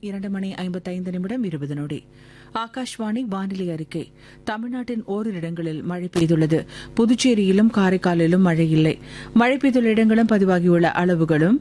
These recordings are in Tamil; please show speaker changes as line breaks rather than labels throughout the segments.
இரண்டு மணி ஐம்பத்தைந்து நிமிடம் இருபது நொடி ஆகாஷ்வாணி வானிலை அறிக்கை தமிழ்நாட்டின் ஓரிரு இடங்களில் மழை பெய்துள்ளது புதுச்சேரியிலும் காரைக்காலிலும் மழை இல்லை மழை பெய்துள்ள இடங்களும் பதிவாகியுள்ள அளவுகளும்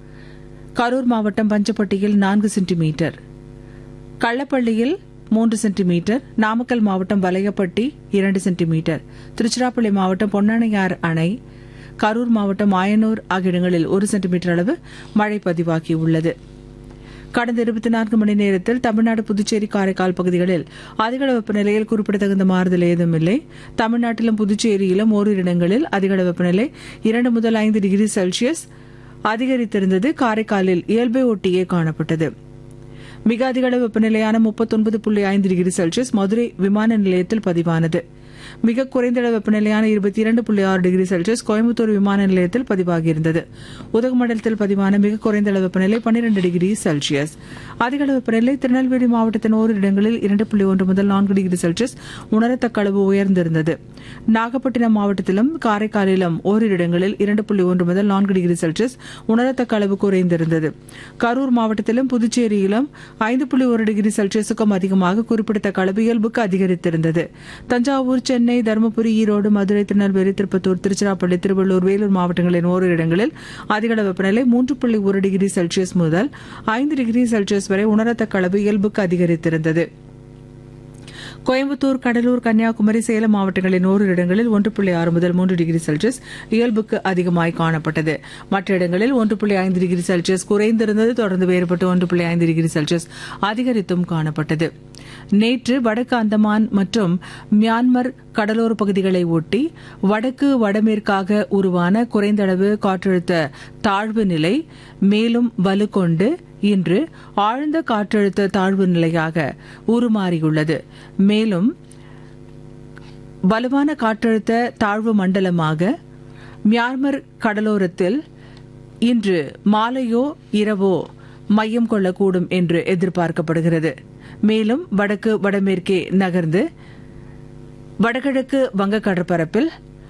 கரூர் மாவட்டம் பஞ்சப்பட்டியில் நான்கு சென்டிமீட்டர் கள்ளப்பள்ளியில் மூன்று சென்டிமீட்டர் நாமக்கல் மாவட்டம் வலையப்பட்டி இரண்டு சென்டிமீட்டர் திருச்சிராப்பள்ளி மாவட்டம் பொன்னானையார் அணை கரூர் மாவட்டம் ஆயனூர் ஆகிய இடங்களில் ஒரு சென்டிமீட்டர் அளவு மழை பதிவாகியுள்ளது கடந்த இருபத்தி நான்கு மணி நேரத்தில் தமிழ்நாடு புதுச்சேரி காரைக்கால் பகுதிகளில் அதிகள வெப்பநிலையில் குறிப்பிடத்தகுந்த மாறுதல் ஏதும் இல்லை தமிழ்நாட்டிலும் புதுச்சேரியிலும் ஓரிரு இடங்களில் அதிகள வெப்பநிலை இரண்டு முதல் ஐந்து டிகிரி செல்சியஸ் அதிகரித்திருந்தது காரைக்காலில் இயல்பை ஒட்டியே காணப்பட்டது மிக அதிகளவு வெப்பநிலையான முப்பத்தொன்பது புள்ளி ஐந்து டிகிரி செல்சியஸ் மதுரை விமான நிலையத்தில் பதிவானது மிக குறைந்த அளவு வெப்பநிலையான இருபத்தி இரண்டு புள்ளி ஆறு டிகிரி செல்சியஸ் கோயம்புத்தூர் விமான நிலையத்தில் பதிவாகியிருந்தது உதகமண்டலத்தில் பதிவான மிக குறைந்த அளவு வெப்பநிலை பன்னிரண்டு டிகிரி செல்சியஸ் அதிக அளவு வெப்பநிலை திருநெல்வேலி மாவட்டத்தின் ஓரிரு இடங்களில் இரண்டு புள்ளி ஒன்று முதல் நான்கு டிகிரி செல்சியஸ் உணரத்தக்க அளவு உயர்ந்திருந்தது நாகப்பட்டினம் மாவட்டத்திலும் காரைக்காலிலும் ஓரிரு இடங்களில் இரண்டு புள்ளி ஒன்று முதல் நான்கு டிகிரி செல்சியஸ் உணரத்தக்க அளவு குறைந்திருந்தது கரூர் மாவட்டத்திலும் புதுச்சேரியிலும் ஐந்து புள்ளி ஒரு டிகிரி செல்சியஸுக்கும் அதிகமாக குறிப்பிடத்தக்க அளவு இயல்புக்கு அதிகரித்திருந்தது தஞ்சாவூர் சென்னை தருமபுரி ஈரோடு மதுரை திருநெல்வேலி திருப்பத்தூர் திருச்சிராப்பள்ளி திருவள்ளூர் வேலூர் மாவட்டங்களின் ஓரிரு இடங்களில் அதிகள வெப்பநிலை மூன்று புள்ளி ஒரு டிகிரி செல்சியஸ் முதல் ஐந்து டிகிரி செல்சியஸ் வரை உணரத்தக்க அளவு இயல்புக்கு அதிகரித்திருந்தது கோயம்புத்தூர் கடலூர் கன்னியாகுமரி சேலம் மாவட்டங்களின் ஓரிரு இடங்களில் ஒன்று புள்ளி ஆறு முதல் மூன்று டிகிரி செல்சியஸ் இயல்புக்கு அதிகமாய் காணப்பட்டது மற்ற இடங்களில் ஒன்று புள்ளி ஐந்து டிகிரி செல்சியஸ் குறைந்திருந்தது தொடர்ந்து வேறுபட்டு ஒன்று புள்ளி ஐந்து டிகிரி செல்சியஸ் அதிகரித்தும் காணப்பட்டது நேற்று வடக்கு அந்தமான் மற்றும் மியான்மர் கடலோர பகுதிகளை ஒட்டி வடக்கு வடமேற்காக உருவான குறைந்த அளவு காற்றழுத்த தாழ்வு நிலை மேலும் வலுக்கொண்டு இன்று ஆழ்ந்த காற்றழுத்த தாழ்வு நிலையாக உருமாறியுள்ளது மேலும் வலுவான காற்றழுத்த தாழ்வு மண்டலமாக மியான்மர் கடலோரத்தில் இன்று மாலையோ இரவோ மையம் கொள்ளக்கூடும் என்று எதிர்பார்க்கப்படுகிறது மேலும் வடக்கு வடமேற்கே நகர்ந்து வடகிழக்கு வங்க கடற்பரப்பில்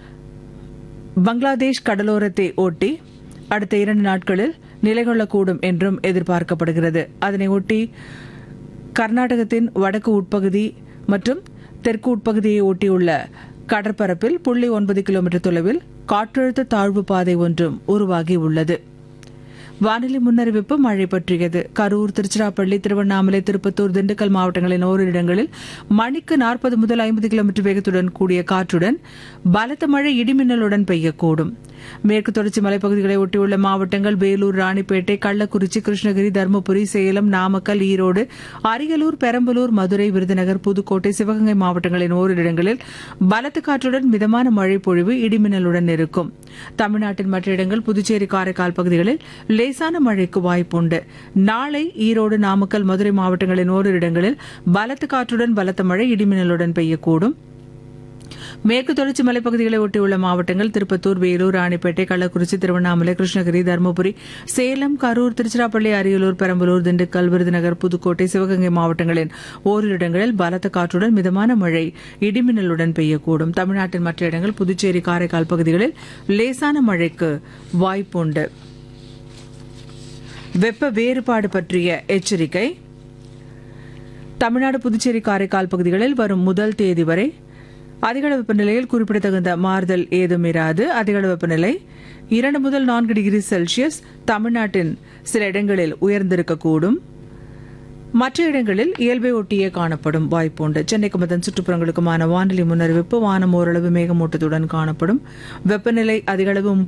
பங்களாதேஷ் கடலோரத்தை ஒட்டி அடுத்த இரண்டு நாட்களில் நிலை கொள்ளக்கூடும் என்றும் எதிர்பார்க்கப்படுகிறது அதனை ஒட்டி கர்நாடகத்தின் வடக்கு உட்பகுதி மற்றும் தெற்கு உட்பகுதியை ஒட்டியுள்ள கடற்பரப்பில் புள்ளி ஒன்பது கிலோமீட்டர் தொலைவில் காற்றழுத்த தாழ்வு பாதை ஒன்றும் உருவாகியுள்ளது வானிலை முன்னறிவிப்பு மழை பற்றியது கரூர் திருச்சிராப்பள்ளி திருவண்ணாமலை திருப்பத்தூர் திண்டுக்கல் மாவட்டங்களின் ஓரிரு இடங்களில் மணிக்கு நாற்பது முதல் ஐம்பது கிலோமீட்டர் வேகத்துடன் கூடிய காற்றுடன் பலத்த மழை இடிமின்னலுடன் பெய்யக்கூடும் மேற்கு தொடர்ச்சி மலைப்பகுதிகளை ஒட்டியுள்ள மாவட்டங்கள் வேலூர் ராணிப்பேட்டை கள்ளக்குறிச்சி கிருஷ்ணகிரி தருமபுரி சேலம் நாமக்கல் ஈரோடு அரியலூர் பெரம்பலூர் மதுரை விருதுநகர் புதுக்கோட்டை சிவகங்கை மாவட்டங்களின் ஓரிரு இடங்களில் பலத்த காற்றுடன் மிதமான மழை பொழிவு இடிமின்னலுடன் இருக்கும் தமிழ்நாட்டின் மற்ற இடங்கள் புதுச்சேரி காரைக்கால் பகுதிகளில் லேசான மழைக்கு வாய்ப்புண்டு நாளை ஈரோடு நாமக்கல் மதுரை மாவட்டங்களின் ஓரிரு இடங்களில் பலத்த காற்றுடன் பலத்த மழை இடிமின்னலுடன் பெய்யக்கூடும் மேற்கு தொடர்ச்சி மலைப்பகுதிகளை ஒட்டியுள்ள மாவட்டங்கள் திருப்பத்தூர் வேலூர் ராணிப்பேட்டை கள்ளக்குறிச்சி திருவண்ணாமலை கிருஷ்ணகிரி தருமபுரி சேலம் கரூர் திருச்சிராப்பள்ளி அரியலூர் பெரம்பலூர் திண்டுக்கல் விருதுநகர் புதுக்கோட்டை சிவகங்கை மாவட்டங்களின் ஓரிரு இடங்களில் பலத்த காற்றுடன் மிதமான மழை இடிமின்னலுடன் பெய்யக்கூடும் தமிழ்நாட்டின் மற்ற இடங்கள் புதுச்சேரி காரைக்கால் பகுதிகளில் லேசான மழைக்கு வாய்ப்புண்டு வெப்ப வேறுபாடு பற்றிய எச்சரிக்கை தமிழ்நாடு புதுச்சேரி காரைக்கால் பகுதிகளில் வரும் முதல் தேதி வரை அதிகள வெப்பநிலையில் குறிப்பிடத்தகுந்த மாறுதல் ஏதும் இராது அதிகள வெப்பநிலை இரண்டு முதல் நான்கு டிகிரி செல்சியஸ் தமிழ்நாட்டின் சில இடங்களில் உயர்ந்திருக்கக்கூடும் மற்ற இடங்களில் இயல்பை ஒட்டியே காணப்படும் வாய்ப்புண்டு சென்னைக்கு மதன் சுற்றுப்புறங்களுக்குமான வானிலை முன்னறிவிப்பு வானம் ஓரளவு மேகமூட்டத்துடன் காணப்படும் வெப்பநிலை அதிகளவு